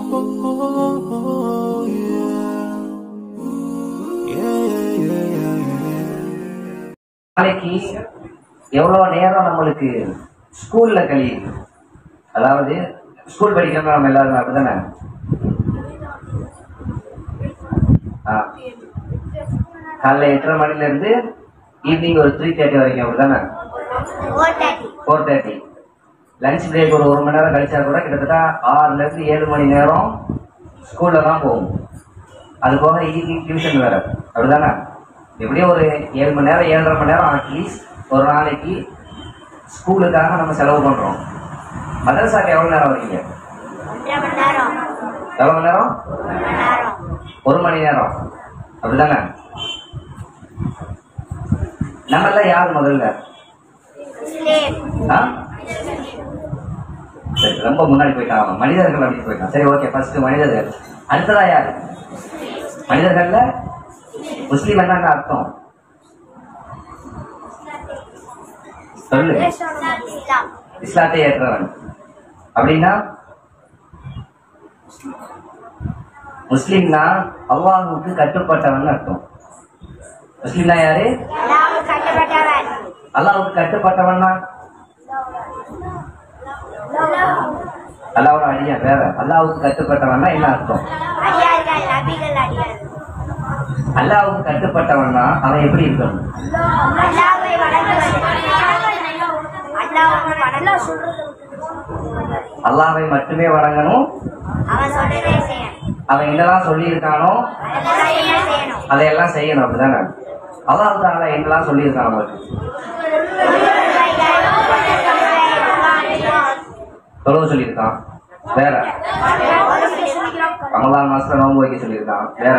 Oh, yeah. Yeah, yeah, yeah, yeah. நாளைக்கு எவ்வளோ நேரம் நம்மளுக்கு ஸ்கூல்ல கழியுது அதாவது ஸ்கூல் படிக்கிறவங்க நம்ம எல்லாரும் அப்படிதானே ஆ. காலைல எட்டரை மணில இருந்து ஈவினிங் ஒரு த்ரீ தேர்ட்டி வரைக்கும் அப்படிதானே ஃபோர் தேர்ட்டி லஞ்ச் பிரேக் ஒரு ஒரு மணி நேரம் கழிச்சா கூட கிட்டத்தட்ட ஆறுல இருந்து ஏழு மணி நேரம் ஸ்கூல்ல தான் போகும் அது போக ஈவினிங் டியூஷன் வேற அப்படிதானே எப்படியும் ஒரு ஏழு மணி நேரம் ஏழரை மணி நேரம் அட்லீஸ்ட் ஒரு நாளைக்கு ஸ்கூலுக்காக நம்ம செலவு பண்றோம் மதரசாக்கு எவ்வளவு நேரம் வரீங்க எவ்வளவு மணி நேரம் ஒரு மணி நேரம் அப்படிதானே நம்மள யார் முதல்ல ஆ? சரி, ரொம்ப முன்னாடி போயிட்டான் அவன். மனிதர்கள் அப்படின்னு போயிட்டான் சரி ஓகே ஃபர்ஸ்ட் மனிதர்கள் அடுத்ததா யாரு மனிதர்கள்ல முஸ்லீம் என்ன அர்த்தம் சொல்லு இஸ்லாத்தை ஏற்றவன் அப்படின்னா முஸ்லீம்னா அல்லாஹுக்கு கட்டுப்பட்டவன் அர்த்தம் முஸ்லீம்னா யாரு அல்லாஹுக்கு கட்டுப்பட்டவன்னா அல்லாவோட அடியா வேற அல்லாஹுக்கு கட்டுப்பட்டவன்னா என்ன அர்த்தம் அல்லாஹுக்கு கட்டுப்பட்டவன்னா அவன் எப்படி இருக்கணும் அல்லாவை மட்டுமே வணங்கணும் அவன் சொல்றதே செய்யணும் அவன் என்னெல்லாம் சொல்லியிருக்கானோ செய்யணும் அதையெல்லாம் செய்யணும் அப்படிதானே அல்லாஹ் தாலா என்னெல்லாம் சொல்லியிருக்கான் அவனுக்கு தொழுவு சொல்லியிருக்கான் வேற ரமலான் மாசத்துல நோன்பு வைக்க சொல்லியிருக்கான் வேற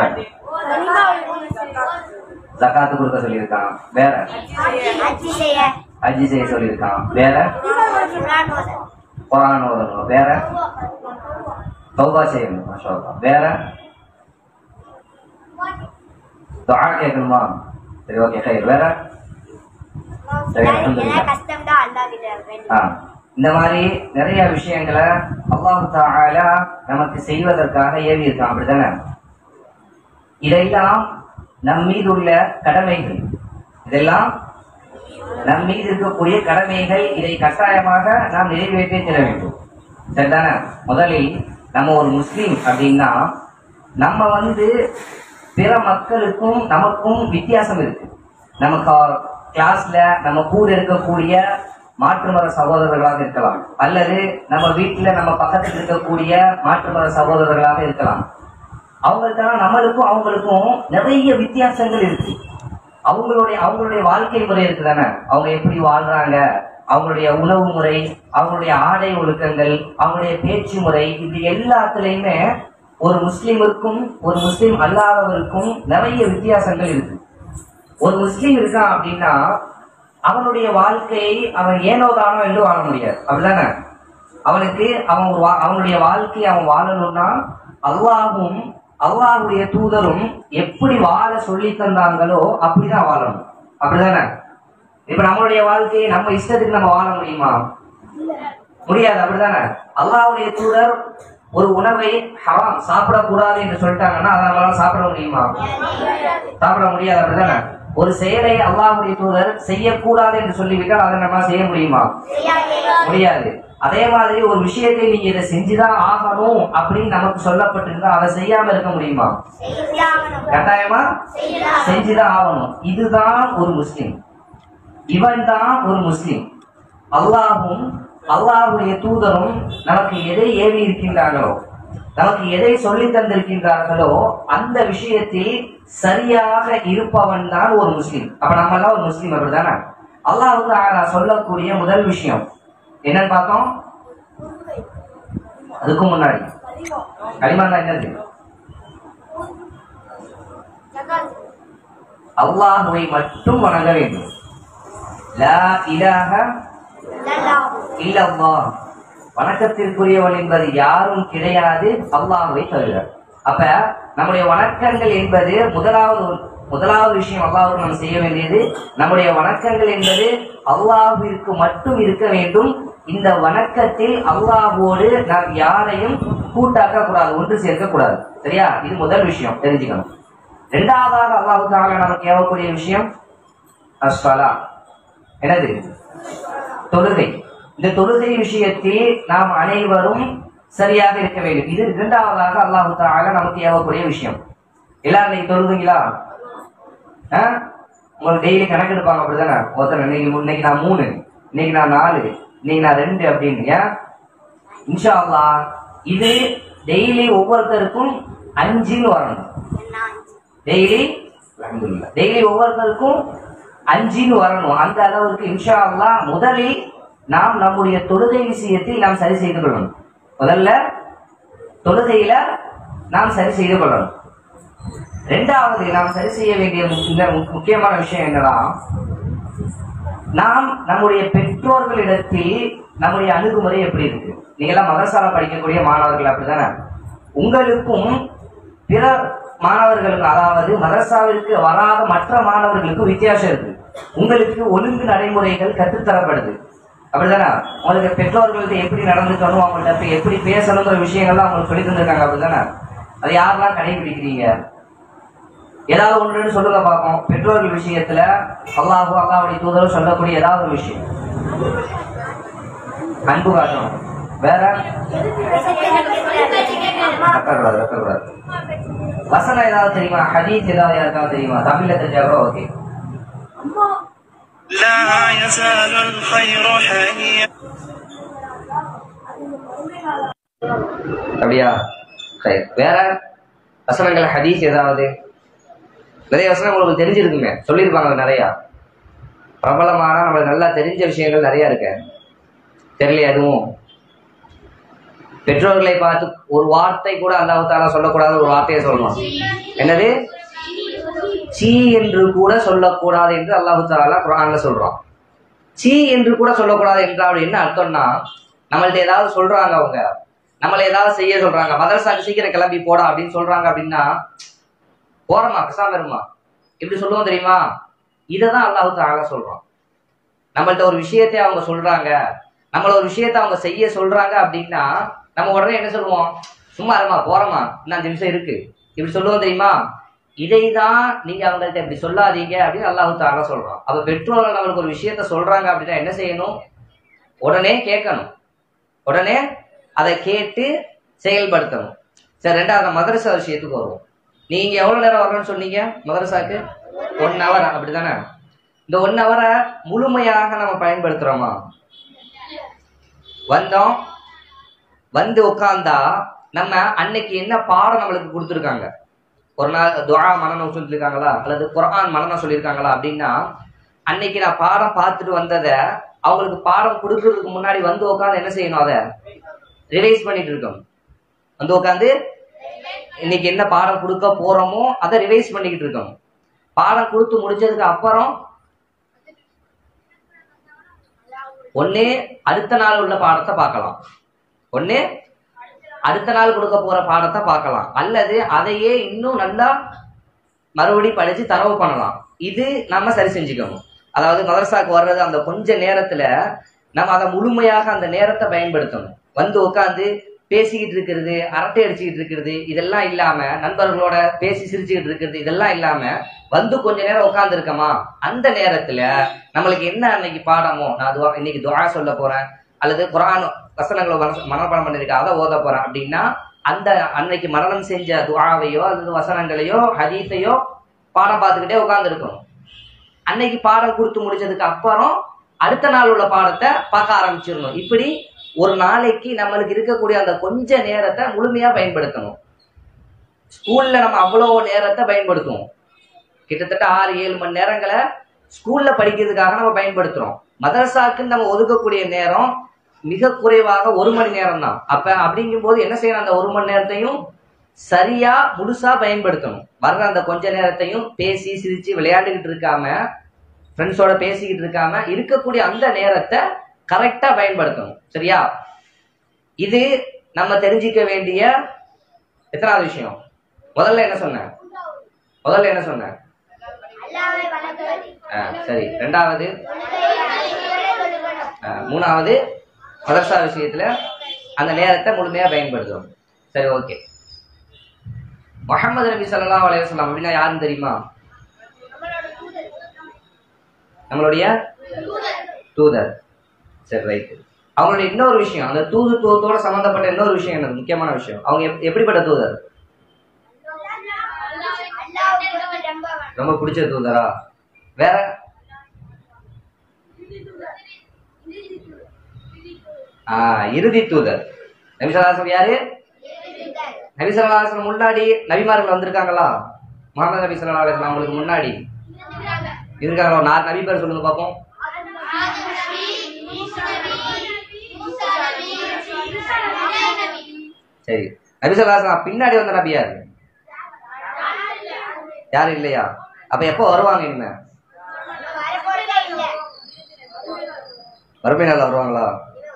ஜக்காத்து கொடுக்க சொல்லியிருக்கான் வேற அச்சு செய்ய ஹஜ்ஜி செய்ய சொல்லியிருக்கான் வேற குரான் ஓத குரான் ஓதணும் வேற தௌபா செய்யணும் மாஷா அல்லாஹ். வேற துஆ கேட்கணுமா சரி ஓகே சரி வேற சரி எல்லாம் அல்ஹம்துலில்லாஹ். கஷ்டம் தான் அல்லா கிட்ட வேண்டும் ஆ. இந்த மாதிரி நிறைய விஷயங்களை அல்லாஹு தாலா நமக்கு செய்வதற்காக ஏவி இருக்கான் அப்படிதானே இதெல்லாம் நம் மீது உள்ள கடமைகள் இதெல்லாம் நம் மீது இருக்கக்கூடிய கடமைகள் இதை கட்டாயமாக நாம் நிறைவேற்றி தர வேண்டும் சரிதானே முதலில் நம்ம ஒரு முஸ்லீம் அப்படின்னா நம்ம வந்து பிற மக்களுக்கும் நமக்கும் வித்தியாசம் இருக்கு நம்ம கா- கிளாஸ்ல நம்ம கூட இருக்கக்கூடிய மாற்று மத சகோதரர்களாக இருக்கலாம் அல்லது நம்ம வீட்டுல நம்ம பக்கத்தில் இருக்கக்கூடிய மாற்று மத சகோதரர்களாக இருக்கலாம் அவங்களுக்கெல்லாம் நம்மளுக்கும் அவங்களுக்கும் நிறைய வித்தியாசங்கள் இருக்கு அவங்களுடைய அவங்களுடைய வாழ்க்கை முறை இருக்குதானே அவங்க எப்படி வாழ்றாங்க அவங்களுடைய உணவு முறை அவங்களுடைய ஆடை ஒழுக்கங்கள் அவங்களுடைய பேச்சு முறை இது எல்லாத்துலயுமே ஒரு முஸ்லிமிற்கும் ஒரு முஸ்லிம் அல்லாதவருக்கும் நிறைய வித்தியாசங்கள் இருக்கு ஒரு முஸ்லீம் இருக்கான் அப்படின்னா அவனுடைய வாழ்க்கையை அவன் ஏனோதானோ என்று வாழ முடியாது அப்படிதானே அவனுக்கு அவன் ஒரு வா- அவனுடைய வாழ்க்கையை அவன் வாழணும்னா அல்லாஹும் அல்லாஹுடைய தூதரும் எப்படி வாழ சொல்லி தந்தாங்களோ அப்படிதான் வாழணும் அப்படிதானே இப்ப நம்மளுடைய வாழ்க்கையை நம்ம இஷ்டத்துக்கு நம்ம வாழ முடியுமா முடியாது அப்படிதானே அல்லாஹ்வுடைய தூதர் ஒரு உணவை ஹராம் சாப்பிடக்கூடாது என்று சொல்லிட்டாங்கன்னா அதை நம்மளால சாப்பிட முடியுமா சாப்பிட முடியாது அப்படிதானே ஒரு செயலை அல்லாஹ்வுடைய தூதர் செய்யக்கூடாது என்று சொல்லிவிட்டால் அதை நம்ம செய்ய முடியுமா முடியாது அதே மாதிரி ஒரு விஷயத்தை நீங்க இதை செஞ்சுதான் ஆகணும் அப்படின்னு நமக்கு சொல்லப்பட்டிருந்தா அதை செய்யாம இருக்க முடியுமா கட்டாயமா செஞ்சுதான் ஆகணும் இதுதான் ஒரு முஸ்லிம் இவன் தான் ஒரு முஸ்லிம் அல்லாஹும் அல்லாஹுடைய தூதரும் நமக்கு எதை ஏவி இருக்கின்றார்களோ நமக்கு எதை சொல்லி தந்திருக்கின்றார்களோ அந்த விஷயத்தில் சரியாக இருப்பவன் தான் ஒரு முஸ்லிம் அப்ப நம்ம எல்லாம் ஒரு முஸ்லிம் அப்படிதானே அல்லாஹ் வந்து சொல்லக்கூடிய முதல் விஷயம் என்னன்னு பார்த்தோம் அதுக்கு முன்னாடி களிமாண்டா என்னது அல்லாஹுவை மட்டும் வணங்க வேண்டும் லா இலாஹ இல்லல்லாஹ் வணக்கத்திற்குரியவன் என்பது யாரும் கிடையாது அல்லாஹ்வை தவிர அப்ப நம்முடைய வணக்கங்கள் என்பது முதலாவது ஒரு- முதலாவது விஷயம் அல்லாஹ்வுக்கு நம்ம செய்ய வேண்டியது நம்முடைய வணக்கங்கள் என்பது அல்லாஹ்விற்கு மட்டும் இருக்க வேண்டும் இந்த வணக்கத்தில் அல்லாஹ்வோடு நாம் யாரையும் கூட்டாக்க கூடாது ஒன்று சேர்க்க கூடாது சரியா இது முதல் விஷயம் தெரிஞ்சுக்கணும் இரண்டாவதாக அல்லாஹு தாலா நமக்கு ஏவக்கூடிய விஷயம் அஸ்வலா என்னது தொழுகை இந்த தொழுகை விஷயத்தில் நாம் அனைவரும் சரியாக இருக்க வேண்டும் இது இரண்டாவதாக அல்லாஹு தாலா நமக்கு ஏவக்கூடிய விஷயம் எல்லாரும் இன்னைக்கு தொழுதுங்களா ஆ? உங்களுக்கு டெய்லி கணக்கு எடுப்பாங்க அப்படிதானே ஒருத்தர் இன்னைக்கு மூ- இன்னைக்கு நான் மூணு இன்னைக்கு நான் நாலு இன்னைக்கு நான் ரெண்டு அப்படின்னு ஏன் இன்ஷா அல்லாஹ் இது டெய்லி ஒவ்வொருத்தருக்கும் அஞ்சுன்னு வரணும் டெய்லி டெய்லி ஒவ்வொருத்தருக்கும் அஞ்சுன்னு வரணும் அந்த அளவுக்கு இன்ஷா அல்லாஹ் முதலில் நாம் நம்முடைய தொழுகை விஷயத்தில் நாம் சரி செய்து கொள்ளணும் முதல்ல தொழுகையில நாம் சரி செய்து கொள்ளணும் ரெண்டாவது நாம் சரி செய்ய வேண்டிய மு- இந்த மு- முக்கியமான விஷயம் என்னன்னா நாம் நம்முடைய பெற்றோர்களிடத்தில் நம்முடைய அணுகுமுறை எப்படி இருக்கு நீங்க எல்லாம் மதரசால படிக்கக்கூடிய மாணவர்கள் அப்படிதானே உங்களுக்கும் பிற மாணவர்களுக்கும் அதாவது மதரசாவிற்கு வராத மற்ற மாணவர்களுக்கும் வித்தியாசம் இருக்கு உங்களுக்கு ஒழுங்கு நடைமுறைகள் கற்றுத்தரப்படுது அப்படிதானே உங்களுக்கு பெற்றோர்கள்ட்ட எப்படி நடந்துக்கணும் அவங்கள்ட்ட போய் எப்படி பேசணுங்கிற விஷயங்கள்லாம் அவங்களுக்கு சொல்லி தந்திருக்காங்க அப்படிதானே அதை யாரெல்லாம் கடைபிடிக்கிறீங்க ஏதாவது ஒன்று சொல்லுங்க பார்ப்போம் பெற்றோர்கள் விஷயத்துல அல்லாஹோ அல்லாவுடைய தூதரும் சொல்லக்கூடிய ஏதாவது ஒரு விஷயம் அன்பு காட்டணும் வேற கத்தக்கூடாது கத்தக்கூடாது வசனம் ஏதாவது தெரியுமா ஹதீஸ் ஏதாவது யாருக்காவது தெரியுமா தமிழ்ல தெரிஞ்சா கூட ஓகே لا يزال الخير حيا அப்படியா சரி வேற வசனங்கள் ஹதீஸ் ஏதாவது நிறைய வசனம் உங்களுக்கு தெரிஞ்சிருக்குமே சொல்லியிருப்பாங்க நிறையா பிரபலமான நம்மளுக்கு நல்லா தெரிஞ்ச விஷயங்கள் நிறைய இருக்கு தெரியல எதுவும் பெற்றோர்களை பார்த்து ஒரு வார்த்தை கூட அல்லாஹால சொல்லக்கூடாத ஒரு வார்த்தையை சொல்லணும் என்னது சீ என்று கூட சொல்லக்கூடாது என்று அல்லாஹு தாலா குரான்ல சொல்றான் சீ என்று கூட சொல்லக்கூடாது என்றால் என்ன அர்த்தம்னா நம்மள்ட்ட ஏதாவது சொல்றாங்க அவங்க நம்மளை ஏதாவது செய்ய சொல்றாங்க மதரசாக்கு சீக்கிரம் கிளம்பி போடா அப்படின்னு சொல்றாங்க அப்படின்னா போறமா பேசாம இருமா இப்படி சொல்லுவோம் தெரியுமா இததான் அல்லாஹு தாலா சொல்றான் நம்மள்ட்ட ஒரு விஷயத்தை அவங்க சொல்றாங்க நம்மள ஒரு விஷயத்தை அவங்க செய்ய சொல்றாங்க அப்படின்னா நம்ம உடனே என்ன சொல்லுவோம் சும்மா இருமா போறமா இன்னும் அஞ்சு நிமிஷம் இருக்கு இப்படி சொல்லுவோம் தெரியுமா இதை தான் நீங்க அவங்கள்ட்ட இப்படி சொல்லாதீங்க அப்படின்னு அல்லாஹு தாலா சொல்றான் அப்ப பெற்றோர்கள் நம்மளுக்கு ஒரு விஷயத்த சொல்றாங்க அப்படின்னா என்ன செய்யணும் உடனே கேட்கணும் உடனே அதை கேட்டு செயல்படுத்தணும் சரி ரெண்டாவது மதரசா விஷயத்துக்கு வருவோம் நீங்க எவ்வளவு நேரம் வரணும்னு சொன்னீங்க மதரசாக்கு ஒன் ஹவர் அப்படிதானே இந்த ஒன் ஹவரை முழுமையாக நம்ம பயன்படுத்துறோமா வந்தோம் வந்து உட்கார்ந்தா நம்ம அன்னைக்கு என்ன பாடம் நம்மளுக்கு கொடுத்துருக்காங்க ஒரு நாள் துஆ மனநம் சொல்லியிருக்காங்களா அல்லது குர்ஆன் மனநம் சொல்லியிருக்காங்களா அப்படின்னா அன்னைக்கு நான் பாடம் பார்த்துட்டு வந்ததை அவங்களுக்கு பாடம் கொடுக்கறதுக்கு முன்னாடி வந்து உட்காந்து என்ன செய்யணும் அதை ரிவைஸ் பண்ணிட்டு இருக்கோம் வந்து உட்காந்து இன்னைக்கு என்ன பாடம் கொடுக்க போறோமோ அதை ரிவைஸ் பண்ணிக்கிட்டு இருக்கோம் பாடம் கொடுத்து முடிச்சதுக்கு அப்புறம் ஒண்ணு அடுத்த நாள் உள்ள பாடத்தை பார்க்கலாம் ஒண்ணு அடுத்த நாள் கொடுக்க போற பாடத்தை பார்க்கலாம் அல்லது அதையே இன்னும் நல்லா மறுபடி படிச்சு தரவு பண்ணலாம் இது நம்ம சரி செஞ்சுக்கணும் அதாவது மதரசாக்கு வர்றது அந்த கொஞ்ச நேரத்துல நம்ம அதை முழுமையாக அந்த நேரத்தை பயன்படுத்தணும் வந்து உட்காந்து பேசிக்கிட்டு இருக்கிறது அரட்டை அடிச்சுக்கிட்டு இருக்கிறது இதெல்லாம் இல்லாம நண்பர்களோட பேசி சிரிச்சுக்கிட்டு இருக்கிறது இதெல்லாம் இல்லாம வந்து கொஞ்ச நேரம் உட்கார்ந்து இருக்கமா அந்த நேரத்துல நம்மளுக்கு என்ன அன்னைக்கு பாடமோ நான் துவா இன்னைக்கு துவா சொல்ல போறேன் அல்லது குரான் வசனங்களை மனசு- மனப்பாடம் பண்ணிருக்கேன் அதை ஓத போறேன் அப்படின்னா அந்த அன்னைக்கு மரணம் செஞ்ச துவாவையோ அல்லது வசனங்களையோ ஹதீஸையோ பாடம் பார்த்துக்கிட்டே உட்கார்ந்து இருக்கணும் அன்னைக்கு பாடம் கொடுத்து முடிச்சதுக்கு அப்புறம் அடுத்த நாள் உள்ள பாடத்தை பார்க்க ஆரம்பிச்சிடணும் இப்படி ஒரு நாளைக்கு நம்மளுக்கு இருக்கக்கூடிய அந்த கொஞ்ச நேரத்தை முழுமையா பயன்படுத்தணும் ஸ்கூல்ல நம்ம அவ்வளோ நேரத்தை பயன்படுத்துவோம் கிட்டத்தட்ட ஆறு ஏழு மணி நேரங்களை ஸ்கூல்ல படிக்கிறதுக்காக நம்ம பயன்படுத்துறோம் மதரசாக்கு நம்ம ஒதுக்கக்கூடிய நேரம் மிக குறைவாக ஒரு மணி நேரம் தான் அப்ப அப்படிங்கும்போது என்ன செய்யணும் அந்த ஒரு மணி நேரத்தையும் சரியா முழுசா பயன்படுத்தணும் வர்ற அந்த கொஞ்ச நேரத்தையும் பேசி சிரிச்சு விளையாண்டுக்கிட்டு இருக்காம ஃப்ரெண்ட்ஸோட பேசிக்கிட்டு இருக்காம இருக்கக்கூடிய அந்த நேரத்தை கரெக்டா பயன்படுத்தணும் சரியா இது நம்ம தெரிஞ்சிக்க வேண்டிய எத்தனாவது விஷயம் முதல்ல என்ன சொன்னேன் முதல்ல என்ன சொன்னேன் ஆ, சரி ரெண்டாவது ஆ, மூணாவது மதர்சா விஷயத்துல அந்த நேரத்தை முழுமையா பயன்படுத்தணும் சரி ஓகே முகமது நபி ஸல்லல்லாஹு அலைஹி வஸல்லம் அப்படின்னா யாருன்னு தெரியுமா நம்மளுடைய தூதர் சரி ரைட் அவங்களுடைய இன்னொரு விஷயம் அந்த தூது தூதத்தோட சம்பந்தப்பட்ட இன்னொரு விஷயம் என்னது முக்கியமான விஷயம் அவங்க எப்- எப்படிப்பட்ட தூதர் அல்லாஹ்வுக்கு ரொம்ப வணக்கம். ரொம்ப பிடிச்ச தூதரா வேற ஆ இறுதி தூதர் நபிசல்லாசம் யாரு நபிசல்லாசம் முன்னாடி நபிமார்கள் வந்திருக்காங்களா முகமது நபி ஸல்லல்லாஹு அலைஹி வஸல்லம் அவங்களுக்கு முன்னாடி இருக்காங்களா ஒரு நாலு நபி பேர் சொல்லுங்க பார்ப்போம் சரி நபிசல்லாசம் பின்னாடி வந்த நபி யாரு யாரும் இல்லையா அப்ப எப்போ வருவாங்க இனிமே வரப்போறதே இல்லை. மறுமை நாள்ல வருவாங்களா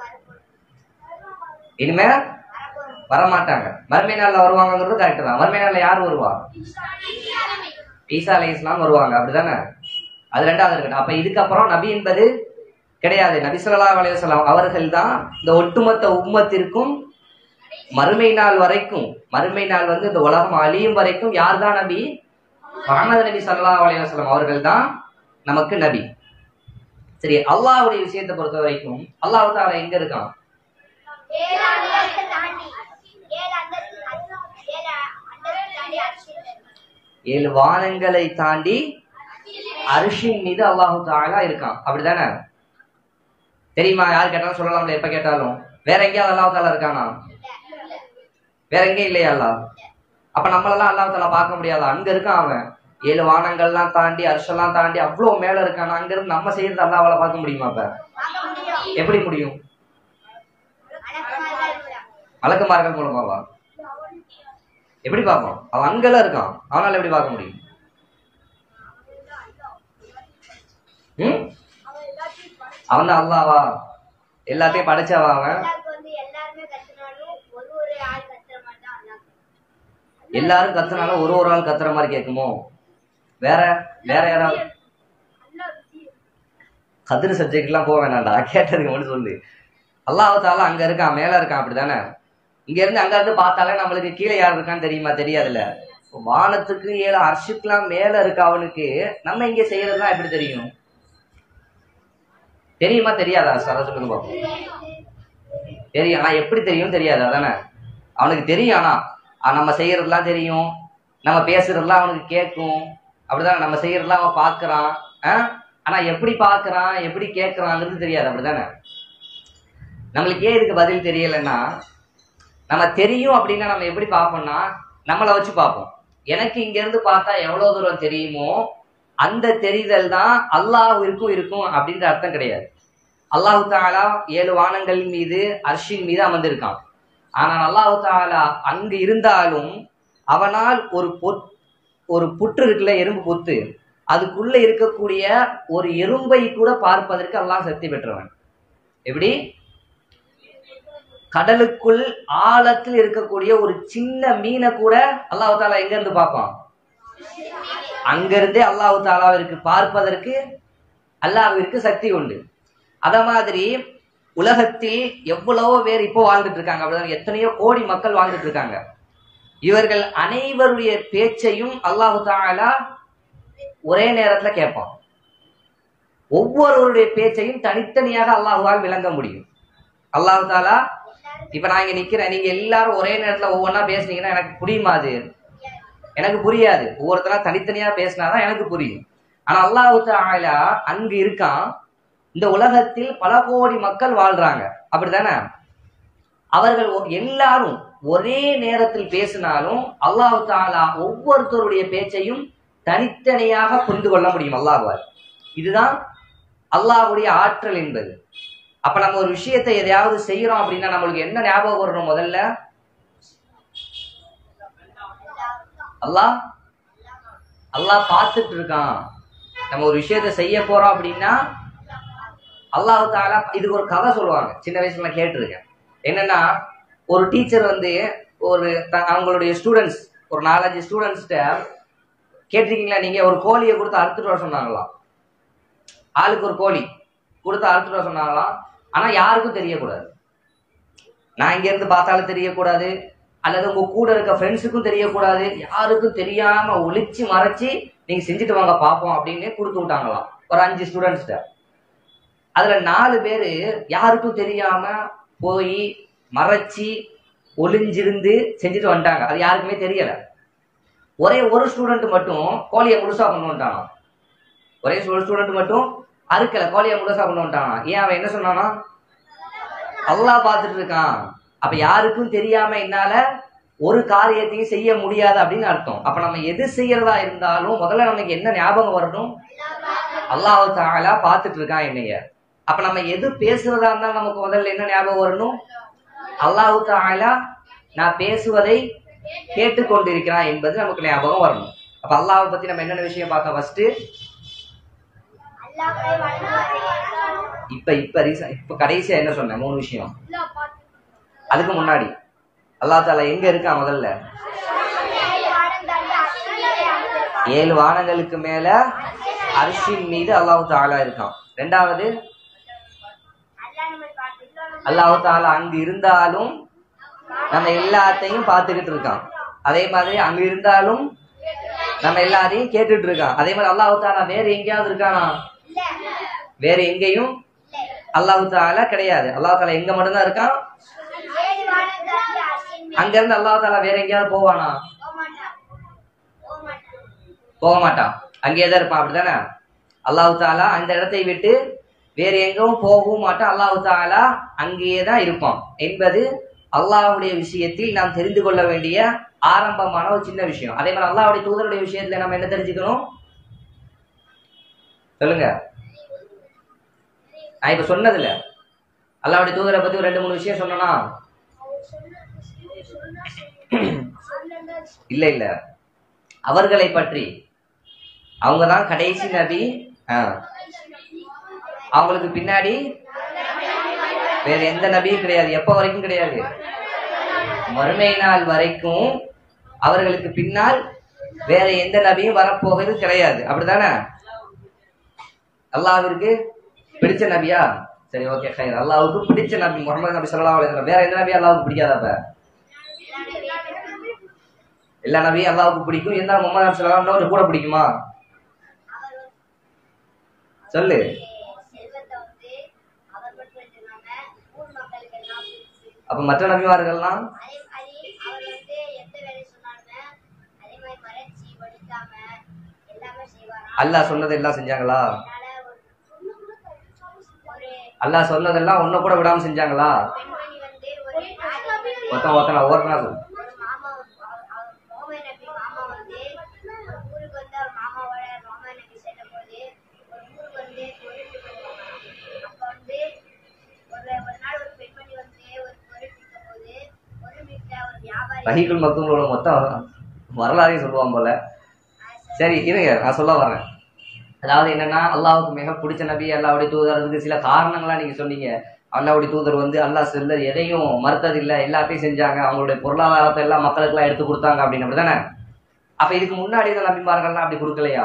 இனிமே வரமாட்டாங்க மறுமை நாள்ல வருவாங்கங்கிறது கரெக்ட் தான் மறுமை நாள்ல யார் வருவா ஈசா அலை இஸ்லாம் வருவாங்க அப்படிதானே அது ரெண்டாவது இருக்கட்டும் அப்ப இதுக்கப்புறம் நபி என்பது கிடையாது நபி ஸல்லல்லாஹு அலைஹி வஸல்லம் அவர்கள் தான் இந்த ஒட்டுமொத்த உம்மத்திற்கும் மறுமை நாள் வரைக்கும் மறுமை நாள் வந்து இந்த உலகம் அழியும் வரைக்கும் யார் தான் நபி முகமது நபி ஸல்லல்லாஹு அலைஹி வஸல்லம் அவர்கள் தான் நமக்கு நபி சரி அல்லாஹ்வுடைய விஷயத்தை பொறுத்த வரைக்கும் அல்லாஹ் தாலா எங்க இருக்கான் ஏழு அந்தஸ்து தாண்டி ஏழு அந்தஸ்து ஏழு அந்தஸ்து தாண்டி அரிசியில் ஏழு வானங்களை தாண்டி அரிஷின் மீது அல்லாஹு தாலா இருக்கான் அப்படிதானே தெரியுமா யார் கேட்டாலும் சொல்லலாம்ல எப்ப கேட்டாலும் வேற எங்கேயாவது அல்லாஹ் தாலா இருக்கானா வேற எங்கேயும் இல்லையா அல்லாஹ் அப்ப நம்மளெல்லாம் அல்லாஹ் தாலா பார்க்க முடியாதா அங்க இருக்கான் அவன் ஏழு வானங்கள்லாம் தாண்டி அரிசெல்லாம் தாண்டி அவ்வளவு மேல இருக்கான் அங்க இருந்து நம்ம செய்யறது அல்லாஹ்வால பார்க்க முடியுமா இப்ப பார்க்க முடியும் எப்படி முடியும் அடக்குமார்கள் கூட. வழக்கமார்கள் மூலமாவா எப்படி பார்ப்போம் அவன் அங்கெல்லாம் இருக்கான் அவனால எப்படி பார்க்க முடியும் ம் அவன் தான் அல்லாவா எல்லாத்தையும் படைச்சவா அவன் அல்லாஹ்க்கு வந்து எல்லாருமே கத்துனாலும் ஒரு ஒரு ஆள் கத்துற மாதிரி தான் அல்லாஹ் எல்லாரும் கத்துனாலும் ஒரு ஒரு ஆள் கத்துற மாதிரி கேட்குமோ வேற வேற யாராவது கதிர் சப்ஜெக்ட்லாம் போக வேணாம்டா கேட்டதுக்கு மட்டும் சொல்லு அல்லாஹ் தாலா அங்க இருக்கான் மேல இருக்கான் அப்படிதானே இங்க இருந்து அங்க இருந்து பார்த்தாலே நம்மளுக்கு கீழே யார் இருக்கான்னு தெரியுமா தெரியாதுல்ல இப்ப வானத்துக்கு ஏழு அர்ஷுக்கெல்லாம் மேல இருக்கு அவனுக்கு நம்ம இங்க செய்யறதுலாம் எப்படி தெரியும் தெரியுமா தெரியாதா சார் சொல்லுங்க பாப்போம் தெரியும் ஆனா எப்படி தெரியும் தெரியாது அதானே அவனுக்கு தெரியும் ஆனா ஆ, நம்ம செய்யறதெல்லாம் தெரியும் நம்ம பேசுறதெல்லாம் அவனுக்கு கேட்கும் அப்படிதானே நம்ம செய்யறதெல்லாம் அவன் பார்க்கறான் ஆ? ஆனா எப்படி பார்க்கறான் எப்படி கேட்கறாங்கிறது தெரியாது அப்படிதானே நம்மளுக்கு ஏன் இதுக்கு பதில் தெரியலைன்னா நம்ம தெரியும் அப்படின்னா நம்ம எப்படி பார்ப்போம்னா நம்மளை வச்சு பார்ப்போம் எனக்கு இங்க இருந்து பார்த்தா எவ்வளவு தூரம் தெரியுமோ அந்த தெரிதல் தான் அல்லாஹ்விற்கும் இருக்கும் அப்படின்ற அர்த்தம் கிடையாது அல்லாஹு தாலா ஏழு வானங்கள் மீது அர்ஷின் மீது அமர்ந்திருக்கான் ஆனால் அல்லாஹு தாலா அங்கு இருந்தாலும் அவனால் ஒரு பொற் ஒரு புற்று இருக்குல்ல எறும்பு பொத்து அதுக்குள்ள இருக்கக்கூடிய ஒரு எறும்பை கூட பார்ப்பதற்கு அல்லாஹ் சக்தி பெற்றவன் எப்படி கடலுக்குள் ஆழத்தில் இருக்கக்கூடிய ஒரு சின்ன மீனை கூட அல்லாஹு தாலா எங்க இருந்து பார்ப்பான் அங்கிருந்தே அல்லாஹு தாலாவிற்கு பார்ப்பதற்கு அல்லாஹ்விற்கு சக்தி உண்டு அத மாதிரி உலகத்தில் எவ்வளவோ பேர் இப்போ வாழ்ந்துட்டு இருக்காங்க அப்படிதான் எத்தனையோ கோடி மக்கள் வாழ்ந்துட்டு இருக்காங்க இவர்கள் அனைவருடைய பேச்சையும் அல்லாஹு தாலா ஒரே நேரத்துல கேட்பான் ஒவ்வொருவருடைய பேச்சையும் தனித்தனியாக அல்லாஹுவால் விளங்க முடியும் அல்லாஹு தாலா இப்ப நான் இங்க நிக்கிறேன் நீங்க எல்லாரும் ஒரே நேரத்துல ஒவ்வொன்றா பேசுனீங்கன்னா எனக்கு புரியுமா அது எனக்கு புரியாது ஒவ்வொருத்தரா தனித்தனியா பேசினாதான் எனக்கு புரியும் ஆனா அல்லாஹு தாலா அங்கு இருக்கான் இந்த உலகத்தில் பல கோடி மக்கள் வாழ்றாங்க அப்படிதானே அவர்கள் ஒ- எல்லாரும் ஒரே நேரத்தில் பேசினாலும் அல்லாஹு தாலா ஒவ்வொருத்தருடைய பேச்சையும் தனித்தனியாக புரிந்து கொள்ள முடியும் அல்லாஹ்வால் இதுதான் அல்லாஹ்வுடைய ஆற்றல் என்பது அப்ப நம்ம ஒரு விஷயத்தை எதையாவது செய்யறோம் அப்படின்னா நம்மளுக்கு என்ன ஞாபகம் வரணும் முதல்ல அல்லாஹ் அல்லாஹ் பார்த்துட்டு இருக்கான் நம்ம ஒரு விஷயத்தை செய்ய போறோம் அப்படின்னா அல்லாஹ் தாலா இதுக்கு ஒரு கதை சொல்லுவாங்க சின்ன வயசுல நான் கேட்டிருக்கேன் என்னன்னா ஒரு டீச்சர் வந்து ஒரு த- அவங்களுடைய ஸ்டூடெண்ட்ஸ் ஒரு நாலஞ்சு ஸ்டூடெண்ட்ஸ்கிட்ட கேட்டிருக்கீங்களா நீங்க ஒரு கோழியை கொடுத்து அறுத்துட்டு வர சொன்னாங்களாம் ஆளுக்கு ஒரு கோழி கொடுத்து அறுத்துட்டு வர சொன்னாங்களாம் ஆனா யாருக்கும் தெரியக்கூடாது நான் இங்க இருந்து பார்த்தாலும் தெரியக்கூடாது அல்லது உங்க கூட இருக்க ஃப்ரெண்ட்ஸுக்கும் தெரியக்கூடாது யாருக்கும் தெரியாம ஒளிச்சு மறைச்சு நீங்க செஞ்சுட்டு வாங்க பார்ப்போம் அப்படின்னு கொடுத்து விட்டாங்களாம் ஒரு அஞ்சு ஸ்டூடெண்ட்ஸ்ட அதுல நாலு பேரு யாருக்கும் தெரியாம போய் மறைச்சி ஒளிஞ்சிருந்து செஞ்சுட்டு வந்துட்டாங்க அது யாருக்குமே தெரியல ஒரே ஒரு ஸ்டூடெண்ட் மட்டும் கோழியை முழுசா கொண்டு வந்துட்டானா ஒரே ஒரு ஸ்டூடெண்ட் மட்டும் அறுக்கல கோழியை முழுசா கொண்டு வந்துட்டானா ஏன் அவன் என்ன சொன்னானா அல்லாஹ் பார்த்துட்டு இருக்கான் அப்ப யாருக்கும் தெரியாம என்னால ஒரு காரியத்தையும் செய்ய முடியாது அப்படின்னு அர்த்தம் அப்ப நம்ம எது செய்யறதா இருந்தாலும் முதல்ல நமக்கு என்ன ஞாபகம் வரணும் அல்லாஹ் தாலா பார்த்துட்டு இருக்கான் என்னைய அப்ப நம்ம எது பேசுறதா இருந்தாலும் நமக்கு முதல்ல என்ன ஞாபகம் வரணும் அல்லாஹ் தாலா நான் பேசுவதை கேட்டுக்கொண்டிருக்கிறான் என்பது நமக்கு ஞாபகம் வரணும் அப்ப அல்லாஹ்வை பத்தி நம்ம என்னென்ன விஷயம் பார்த்தோம் ஃபர்ஸ்ட் அல்லாஹ்வை வணங்குவது இப்ப இப்ப ரீசன் இப்ப கடைசியா என்ன சொன்னேன் மூணு விஷயம் அதுக்கு முன்னாடி அல்லாஹ் தாலா எங்க இருக்கான் முதல்ல ஏழு வானங்களுக்கு மேல அரிசின் மீது அல்லாஹ் தாலா இருக்கான் ரெண்டாவது அல்லாஹ் தாலா அங்கு இருந்தாலும் நம்ம எல்லாத்தையும் பார்த்துக்கிட்டு இருக்கான் அதே மாதிரி அங்க இருந்தாலும் நம்ம எல்லாத்தையும் கேட்டுட்டு இருக்கான் அதே மாதிரி அல்லாஹ் தாலா வேற எங்கேயாவது இருக்கானா வேற எங்கேயும் அல்லாஹ் தாலா கிடையாது அல்லாஹ் தாலா எங்க மட்டும்தான் இருக்கான் அங்க இருந்து அல்லாஹ் தாலா வேற எங்கேயாவது போவானா போக மாட்டான் அங்கேயே தான் இருப்பான் அப்படிதானே அல்லாஹ் தாலா அந்த இடத்தை விட்டு வேற எங்கவும் போகவும் மாட்டான் அல்லாஹ் தாலா அங்கேயே தான் இருப்பான் என்பது அல்லாஹ்வுடைய விஷயத்தில் நாம் தெரிந்து கொள்ள வேண்டிய ஆரம்பமான ஒரு சின்ன விஷயம் அதே மாதிரி அல்லாஹ்வுடைய தூதருடைய விஷயத்துல நம்ம என்ன தெரிஞ்சுக்கணும் சொல்லுங்க நான் இப்ப சொன்னதுல அல்லாஹ்வுடைய தூதரை பத்தி ஒரு ரெண்டு மூணு விஷயம் சொன்னனா இல்ல இல்ல அவர்களை பற்றி அவங்க தான் கடைசி நபி ஆ. அவங்களுக்கு பின்னாடி வேற எந்த நபியும் கிடையாது எப்ப வரைக்கும் கிடையாது மறுமை நாள் வரைக்கும் அவர்களுக்கு பின்னால் வேற எந்த நபியும் வரப்போகிறது கிடையாது அப்படிதானே அல்லாஹ்விற்கு பிடிச்ச நபியா சரி ஓகே ஹைர் அல்லாஹ்வுக்கு பிடிச்ச நபி முகமது நபி ஸல்லல்லாஹு அலைஹி வஸல்லம் வேற எந்த நபி அல்லாஹ்வுக்கு பிடிக்காதா அப்ப எல்லா நபியும் அல்லாஹ்வுக்கு பிடிக்கும் இருந்தாலும் முகமது நபி ஸல்லல்லாஹு அலைஹி வஸல்லம் கூட பிடிக்குமா சொல்லு செல்வத்தை வந்து அவர் மட்டும் எடுத்துக்காம ஊர் மக்களுக்கு எல்லாம் பிரிச்சு அப்ப மற்ற நபிமார்கள்லாம் அதே மாதிரி அவர் வந்து எந்த வேலை சொன்னாலுமே அதே மாதிரி மறைச்சி வடிக்காம எல்லாமே செய்வாராம் அல்லாஹ் சொன்னது எல்லாம் செஞ்சாங்களா அதனால ஒரு ஒரு அல்லாஹ் சொன்னதெல்லாம் ஒன்ன கூட விடாம செஞ்சாங்களா பெண்மணி வந்து ஒரு நாடு ஒருத்தன் ஒருத்தன் ஒவ்வொருத்தனா சொல்லு ஒரு மாமா அவர் அவர் மோகன் நபி மாமா வந்து ஒரு ஊருக்கு வந்து அவர் மாமாவோட மோகன் நபி சென்ற போது ஒரு ஊருக்கு வந்து தொழில் பண்ணுவாங்க அப்ப வந்து ஒரு ஒரு நாள் ஒரு பெண்மணி வந்து ஒரு பொருள் விற்கும் போது பொருள் விற்க ஒரு வியாபாரி வஹீகுல் மக்தூமோட மொத்தம் வரலாறையும் சொல்லுவான் போல சரி இருங்க நான் சொல்ல வரேன் அதாவது என்னன்னா அல்லாஹ்வுக்கு மிக பிடிச்ச நபி அல்லாஹ்வுடைய தூதர் அதுக்கு சில காரணங்களா நீங்க சொன்னீங்க அல்லாஹ்வுடைய தூதர் வந்து அல்லாஹ் செல்லர் எதையும் மறுத்தது இல்ல எல்லாத்தையும் செஞ்சாங்க அவங்களுடைய பொருளாதாரத்தை எல்லாம் மக்களுக்கு எல்லாம் எடுத்து கொடுத்தாங்க அப்படின்னு அப்படிதானே அப்ப இதுக்கு முன்னாடி இருந்த நபிமார்கள்லாம் அப்படி கொடுக்கலையா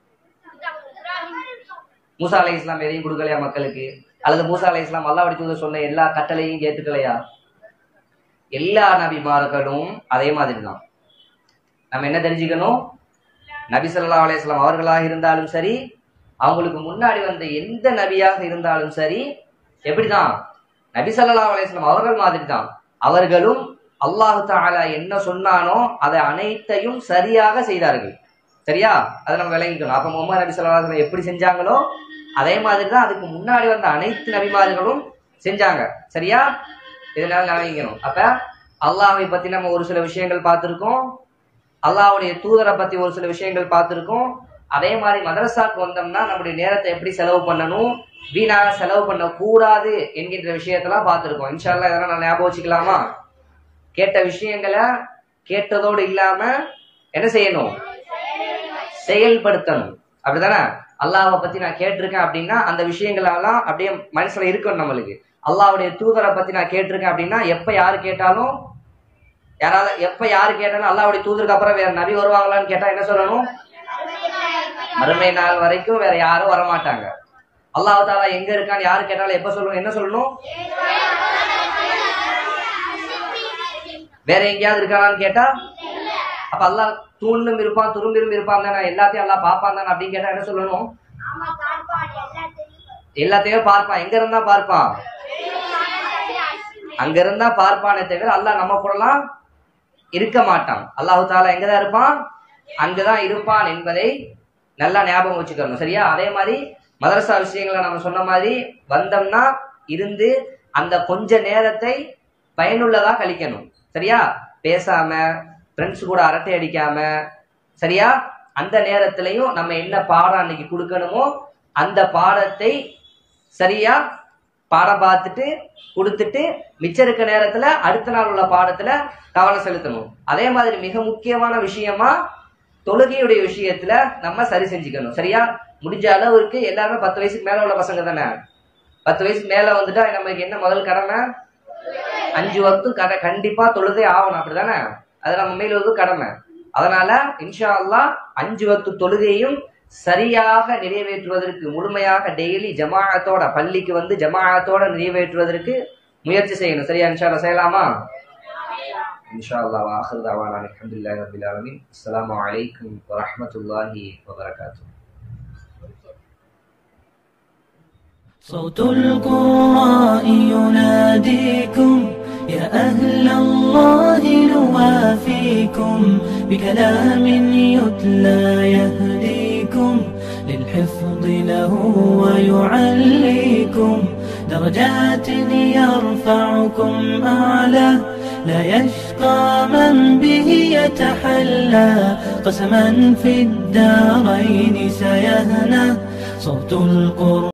மூசா அலை இஸ்லாம் எதையும் கொடுக்கலையா மக்களுக்கு அல்லது மூசா அலை இஸ்லாம் அல்லாஹ்வுடைய தூதர் சொன்ன எல்லா கட்டளையும் ஏத்துக்கலையா எல்லா நபிமார்களும் அதே மாதிரி தான் நம்ம என்ன தெரிஞ்சுக்கணும் நபி ஸல்லல்லாஹு அலைஹி வஸல்லம் அவர்களாக இருந்தாலும் சரி அவங்களுக்கு முன்னாடி வந்த எந்த நபியாக இருந்தாலும் சரி எப்படிதான் நபி ஸல்லல்லாஹு அலைஹி வஸல்லம் அவர்கள் மாதிரி தான் அவர்களும் அல்லாஹ் தஆலா என்ன சொன்னானோ அதை அனைத்தையும் சரியாக செய்தார்கள் சரியா அதை நம்ம விளங்கிக்கணும் அப்ப முகமது நபி ஸல்லல்லாஹு அலைஹி வஸல்லம் எப்படி செஞ்சாங்களோ அதே மாதிரி தான் அதுக்கு முன்னாடி வந்த அனைத்து நபிமார்களும் செஞ்சாங்க சரியா இதனால விளங்கிக்கணும் அப்ப அல்லாஹ்வை பத்தி நம்ம ஒரு சில விஷயங்கள் பார்த்திருக்கோம் அல்லாஹ்வுடைய தூதரை பத்தி ஒரு சில விஷயங்கள் பார்த்திருக்கோம் அதே மாதிரி மதரசாக்கு வந்தோம்னா நம்முடைய நேரத்தை எப்படி செலவு பண்ணணும் வீணாக செலவு பண்ண கூடாது என்கின்ற விஷயத்தெல்லாம் பார்த்திருக்கோம் இன்ஷால்லா இதெல்லாம் நான் ஞாபகம் வச்சுக்கலாமா கேட்ட விஷயங்களை கேட்டதோடு இல்லாம என்ன செய்யணும் செயல்படுத்தணும் அப்படிதானே அல்லாஹ்வை பத்தி நான் கேட்டிருக்கேன் அப்படின்னா அந்த விஷயங்கள் எல்லாம் அப்படியே மனசுல இருக்கணும் நம்மளுக்கு அல்லாஹ்வுடைய தூதரை பத்தி நான் கேட்டிருக்கேன் அப்படின்னா எப்ப யாரு கேட்டாலும் யாராவது எப்ப யாரு கேட்டாலும் அல்லாஹ்வுடைய தூதருக்கு அப்புறம் வேற நபி வருவாங்களான்னு கேட்டா என்ன சொல்லணும் மறுமை நாள் வரைக்கும் வேற யாரும் வரமாட்டாங்க அல்லாஹ் தாலா எங்க இருக்கான்னு யாரு கேட்டாலும் எப்ப சொல்லணும் என்ன சொல்லணும் வேற எங்கேயாவது இருக்கானான்னு கேட்டா அப்ப அல்லாஹ் தூணும் இருப்பான் துரும்பிலும் இருப்பான் தானே எல்லாத்தையும் எல்லாம் பார்ப்பான் தானே அப்படின்னு கேட்டா என்ன சொல்லணும் ஆமா பார்ப்பான் எல்லாத்தையும் எல்லாத்தையும் பார்ப்பான் எங்க இருந்தா பார்ப்பான் அங்க இருந்தா பார்ப்பானே தவிர அல்லாஹ் நம்ம கூடலாம் இருக்க மாட்டான் அல்லாஹு தாலா எங்கதான் இருப்பான் அங்கதான் இருப்பான் என்பதை நல்லா ஞாபகம் வச்சுக்கணும் சரியா அதே மாதிரி மதரசா விஷயங்களை நம்ம சொன்ன மாதிரி வந்தோம்னா இருந்து அந்த கொஞ்ச நேரத்தை பயனுள்ளதா கழிக்கணும் சரியா பேசாம ஃப்ரெண்ட்ஸ் கூட அரட்டை அடிக்காம சரியா அந்த நேரத்திலையும் நம்ம என்ன பாடம் அன்னைக்கு கொடுக்கணுமோ அந்த பாடத்தை சரியா பாடம் பார்த்துட்டு கொடுத்துட்டு மிச்சம் இருக்க நேரத்துல அடுத்த நாள் உள்ள பாடத்துல கவனம் செலுத்தணும் அதே மாதிரி மிக முக்கியமான விஷயமா தொழுகையுடைய விஷயத்துல நம்ம சரி செஞ்சுக்கணும் சரியா முடிஞ்ச அளவுக்கு எல்லாருமே பத்து வயசுக்கு மேல உள்ள பசங்க தானே பத்து வயசுக்கு மேல வந்துட்டா நமக்கு என்ன முதல் கடமை அஞ்சு வக்து கடை கண்டிப்பா தொழுதே ஆகணும் அப்படிதானே அது நம்ம மேலுவது கடமை அதனால இன்ஷா அல்லாஹ் அஞ்சு வக்து தொழுகையும் சரியாக நிறைவேற்றுவதற்கு முழுமையாக டெய்லி ஜமாஅத்தோட பள்ளிக்கு வந்து ஜமாஅத்தோட நிறைவேற்றுவதற்கு முயற்சி செய்யணும் சரியா இன்ஷா அல்லாஹ் செய்யலாமா இன்ஷா அல்லாஹ் வாஹிர் தவானா அல்ஹம்துலில்லாஹி ரப்பில் ஆலமீன் அஸ்ஸலாமு அலைக்கும் வரஹ்மத்துல்லாஹி வபரகாத்துஹு صوت القراء يناديكم يا أهل الله نوافيكم بكلام يتلى يهديكم للحفظ له ويعليكم درجات يرفعكم أعلى لا يشقى من به يتحلى قسما في الدارين سيهنى صوت القرآن